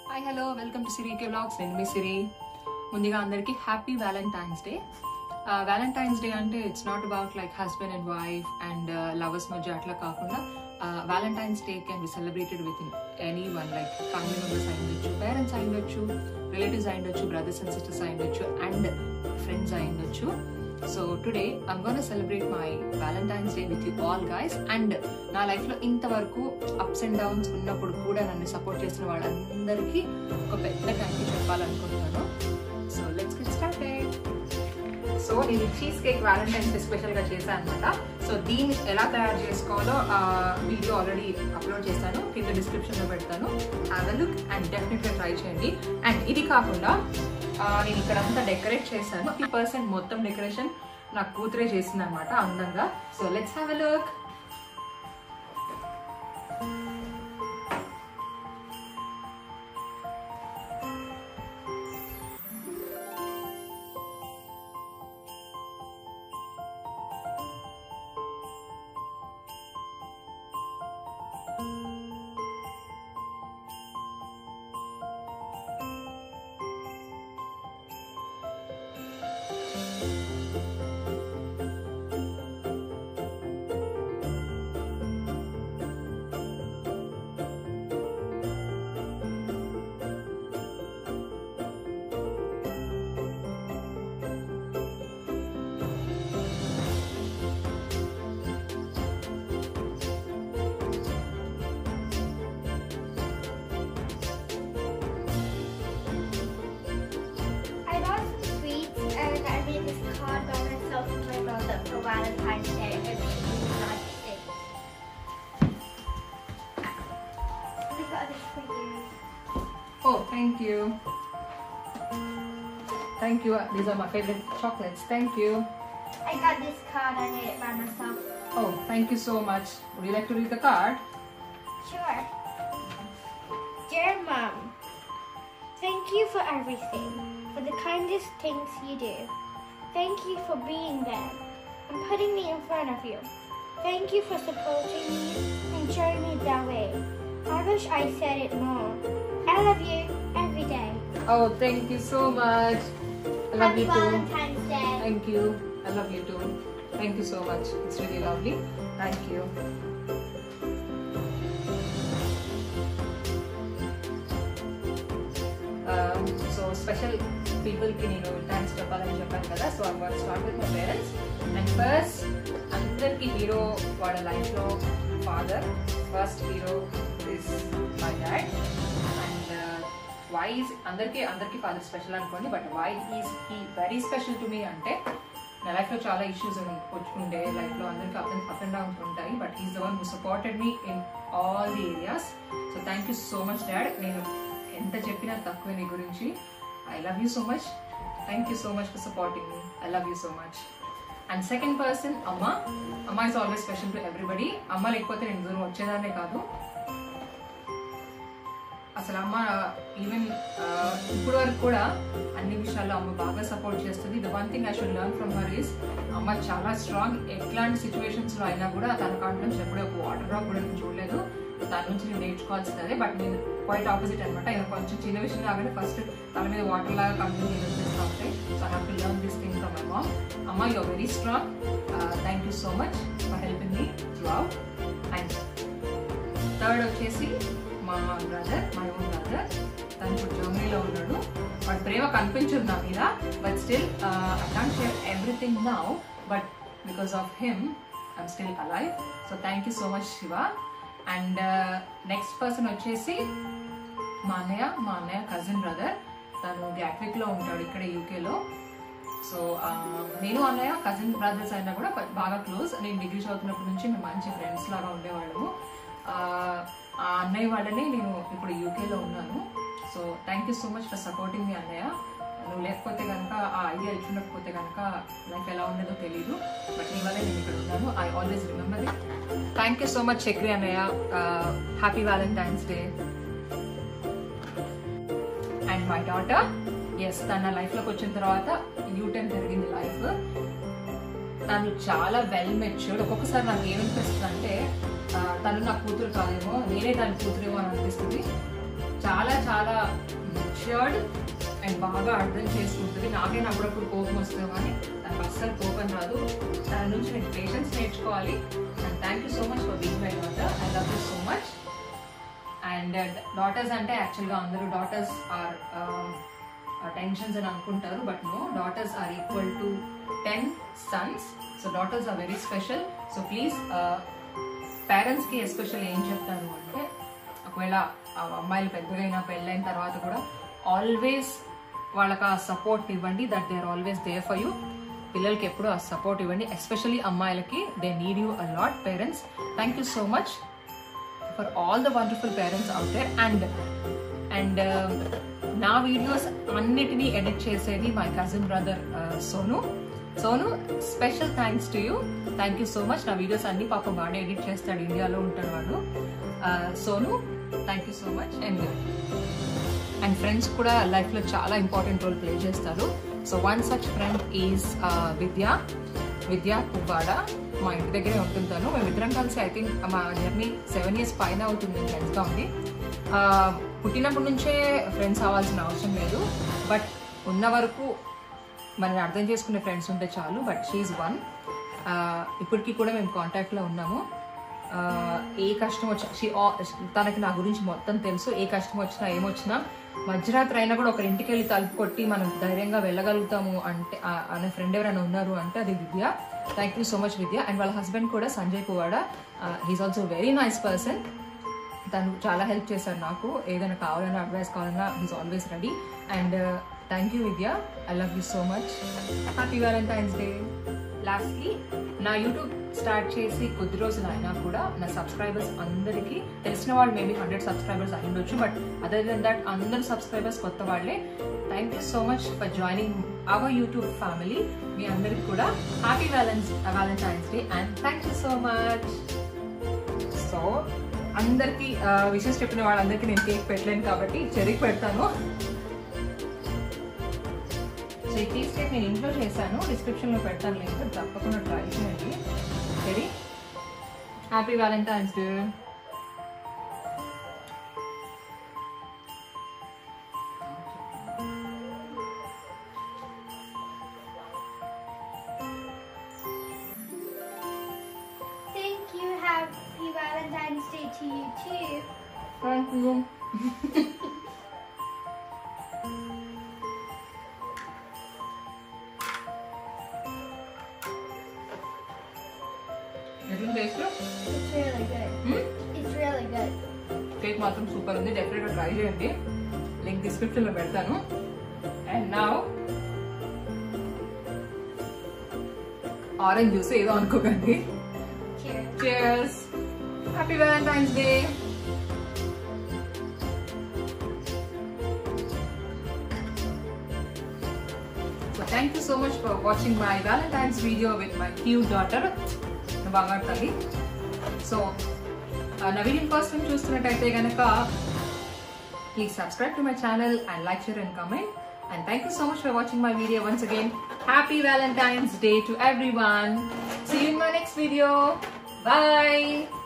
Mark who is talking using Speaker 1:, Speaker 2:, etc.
Speaker 1: Hi hello welcome to Siri K blogs నేను మీ సిరి ముందుగా అందరికీ happy Valentine's day Valentine's day అంటే it's not about like husband and wife and lovers మధ్య అట్లా కాకుండా Valentine's day can be celebrated with in any one like family members అయి ఉండొచ్చు పేరెంట్స్ అయి ఉండొచ్చు రిలేటివ్స్ అయి ఉండొచ్చు బ్రదర్స్ అండ్ సిస్టర్స్ అయి ఉండొచ్చు అండ్ ఫ్రెండ్స్ అయి ఉండొచ్చు so today I'm gonna celebrate my Valentine's day with you all guys and నా లైఫ్ లో ఇంతవరకు అప్స్ అండ్ డౌన్స్ ఉన్నప్పుడు కూడా నన్ను సపోర్ట్ చేసిన వాళ్ళందరికీ ఒక పెద్ద థ్యాంక్ యూ చెప్పాలనుకుంటున్నాను so let's get started so నేను cheesecake Valentine's day special గా చేశాను అనమాట సో దీన్ని ఎలా తయారు చేసుకోవాలో ఆ వీడియో ఆల్రెడీ అప్లోడ్ చేశాను కింద డిస్క్రిప్షన్ లో పెడతాను have a look and definite గా ట్రై చేయండి అండ్ ఇది కాకుండా ఆ, నేను ఇక్కడ అంతా డెకరేట్ చేశాను ఫిఫ్టీ పర్సెంట్ మొత్తం డెకరేషన్ నా కూతురే చేసింది అనమాట అందంగా so let's have a look
Speaker 2: I bought some sweets and I made this card by myself and my brother for Valentine's Day and she really liked it. I got this for you.
Speaker 1: Oh, thank you. Thank you. These are my favorite chocolates. Thank you.
Speaker 2: I got this card, I made it by myself.
Speaker 1: Oh, thank you so much. Would you like to read the card?
Speaker 2: Sure. Dear Mom, thank you for everything, for the kindest things you do. Thank you for being there and putting me in front of you. Thank you for supporting me and showing me the way. I wish I said it more. I love you every day.
Speaker 1: Oh, thank you so much. I love
Speaker 2: Happy
Speaker 1: you too.
Speaker 2: Valentine's Day.
Speaker 1: Thank you. I love you too. Thank you so much. It's really lovely. Thank you. So special పీపుల్కి నేను thanks చెప్పాలని చెప్పాను కదా so I want start with my parents and first అందరికీ hero వాళ్ళ లైఫ్లో father first hero is my dad and why is అందరికీ అందరికీ ఫాదర్ స్పెషల్ అనుకోండి but why is he very special to me అంటే నా లైఫ్లో చాలా ఇష్యూస్ ఉండే లైఫ్లో అందరికీ up and up and downs ఉంటాయి but is the one who supported me in all the areas so thank you so much dad నేను ఎంత చెప్పినా తక్కువ నీ గురించి I love you so much thank you so much for supporting me I love you so much and second person అమ్మ అమ్మ is always special to everybody అమ్మ లేకపోతే నేను దూరం వచ్చేదాన్నే కాదు అసలు అమ్మ ఈవెన్ ఇప్పుడు వరకు కూడా అన్ని విషయాల్లో అమ్మ బాగా సపోర్ట్ చేస్తుంది the one thing I should learn from her is అమ్మ చాలా స్ట్రాంగ్ ఎట్లాంటి సిచ్యువేషన్స్ లో అయినా కూడా తన కాన్ఫిడెన్స్ ఎప్పుడూ ఒక వాటర్ డ్రాప్ కూడా నేను చూడలేదు దాని నుంచి నేను నేర్చుకోవాల్సిందే బట్ నేను క్వైట్ ఆపోజిట్ అనమాట నేను కొంచెం చిన్న విషయం కాకుండా ఫస్ట్ తల మీద వాటర్ లాగా కంటిన్యూ చేస్తూ ఉంటాయి so I have to learn this thing from my mom అమ్మ you very strong thank you so much for helping me throughout and third వచ్చేసి మా బ్రదర్ మై ఓన్ బ్రదర్ తను ఇప్పుడు జర్మనీలో ఉన్నాడు వాడి ప్రేమ కనిపించదు నా మీద but still I can't share everything now but because of him I'm still alive so thank you so much Shiva and next person వచ్చేసి మా అన్నయ్య మా అన్నయ్య కజిన్ బ్రదర్ తను గ్యాట్విక్ లో ఉంటాడు ఇక్కడ యూకేలో సో నేను అన్నయ్య కజిన్ బ్రదర్స్ అయినా కూడా కొ- బాగా క్లోజ్ నేను డిగ్రీ చదువుతున్నప్పటి నుంచి మేము మంచి ఫ్రెండ్స్ లాగా ఉండేవాళ్ళము ఆ, ఆ అన్నయ్య వాళ్ళని నేను ఇప్పుడు యూకేలో ఉన్నాను so thank you so much for supporting me అన్నయ్య నువ్వు లేకపోతే కనుక ఆ ఐడియా ఇచ్చుండకపోతే కనుక లైఫ్ ఎలా ఉండేదో తెలియదు బట్ నీ వల్ల నేను ఇక్కడ ఉన్నాను I always remember it thank you so much Chakri అన్నయ్య happy Valentine's day and my daughter is తన లైఫ్లోకి వచ్చిన తర్వాత యూటర్న్ జరిగింది లైఫ్ తను చాలా వెల్ మెచ్యూర్డ్ ఒక్కొక్కసారి నాకు ఏమనిపిస్తుంది అంటే ఆ, తను నా కూతురు కాదేమో నేనే దాని కూతురేమో అని అనిపిస్తుంది చాలా చాలా మెచ్యూర్డ్ అండ్ బాగా అర్థం చేసుకుంటుంది నాకే అప్పుడప్పుడు కోపం వస్తుంది కానీ తనకు అస్సలు కోపం రాదు తన నుంచి నేను పేషెన్స్ నేర్చుకోవాలి and thank you so much for being my daughter I love you so much and daughters అంటే యాక్చువల్గా అందరూ డాటర్స్ ఆర్ టెన్షన్స్ అని అనుకుంటారు but no daughters are equal to ten sons so daughters are very special so please పేరెంట్స్కి special ఏం చెప్తారు అంటే ఒకవేళ ఆ అమ్మాయిలు పెద్దగైన పెళ్ళైన తర్వాత కూడా ఆల్వేస్ వాళ్ళకి ఆ సపోర్ట్ ఇవ్వండి that they are always there for you పిల్లలకి ఎప్పుడు ఆ సపోర్ట్ ఇవ్వండి ఎస్పెషల్లీ అమ్మాయిలకి they need you a lot parents thank you so much for all the wonderful parents out there and and నా వీడియోస్ అన్నిటినీ ఎడిట్ చేసేది my cousin brother Sonu Sonu special thanks to you thank you so much నా videos అన్ని పాపం వాడే edit చేస్తాడు ఇండియాలో ఉంటాడు వాడు Sonu thank you so much and and friends కూడా లైఫ్లో చాలా ఇంపార్టెంట్ రోల్ ప్లే చేస్తారు so one such friend is Vidya Vidya Puvvada మా ఇంటి దగ్గరే ఉంటుంటాను మేమిద్దరం కలిసి ఐ థింక్ మా జర్నీ సెవెన్ ఇయర్స్ పైన అవుతుంది ఫ్రెండ్స్గా ఉంది ఆ, పుట్టినప్పటి నుంచే ఫ్రెండ్స్ అవ్వాల్సిన అవసరం లేదు బట్ ఉన్న వరకు మనని అర్థం చేసుకునే ఫ్రెండ్స్ ఉంటే చాలు బట్ షీఈ్ వన్ ఇప్పటికీ కూడా మేము కాంటాక్ట్లో ఉన్నాము ఆ, ఏ కష్టం వచ్చినా she all- తనకి నా గురించి మొత్తం తెలుసు ఏ కష్టం వచ్చినా ఏమొచ్చినా మధ్యరాత్రి అయినా కూడా ఒక ఇంటికి వెళ్ళి తలుపు కొట్టి మనం ధైర్యంగా వెళ్ళగలుగుతాము అంటే ఆ- అనే ఫ్రెండ్ ఎవరైనా ఉన్నారు అంటే అది Vidya thank you so much Vidya and వాళ్ళ హస్బెండ్ కూడా Sanjay Puvvada he's also very nice person తను చాలా హెల్ప్ చేశారు నాకు ఏదైనా కావాలన్నా అడ్వైస్ కావాలన్నా he's always ready and thank you Vidya I love you so much happy Valentine's day lastly నా యూట్యూబ్ స్టార్ట్ చేసి కొద్ది రోజులు అయినా కూడా నా సబ్స్క్రైబర్స్ అందరికీ తెలిసిన వాళ్ళు మేబీ హండ్రెడ్ సబ్స్క్రైబర్స్ అయి ఉండొచ్చు బట్ అదర్ దెన్ దట్ అందరు సబ్స్క్రైబర్స్ కొత్త వాళ్ళే thank you so much for joining our YouTube family మీ అందరికి కూడా happy valence Valentine's day and thank you so much so అందరికి విషెస్ చెప్పిన వాళ్ళందరికీ నేను కేక్ పెట్టలేను కాబట్టి చెరికి పెడతాను సో ఈ కేక్ కేక్ నేను ఇంట్లో చేశాను డిస్క్రిప్షన్ లో పెడతాను లింక్ తప్పకుండా ట్రై చేయండి సరే happy Valentine's day
Speaker 2: Thank you. Happy Valentine's Day to you too.
Speaker 1: Thank you ఎట్లా taste
Speaker 2: It's really good. It's really good.
Speaker 1: Cake మాత్రం సూపర్ ఉంది డెఫినెట్గా ట్రై చేయండి లింక్ డిస్క్రిప్షన్ లో పెడతాను అండ్ నా ఆరెంజ్ జ్యూస్ ఏదో అనుకోకండి
Speaker 2: Cheers.
Speaker 1: Cheers. Happy Valentine's Day. So thank you so much for watching my Valentine's video with my cute daughter, బాగా తల్లి సో నా వీడియో ఫస్ట్ టైం చూస్తున్నట్టయితే కనుక please subscribe to my channel and like share and comment and thank you so much for watching my video once again happy Valentine's day to everyone see in my next video bye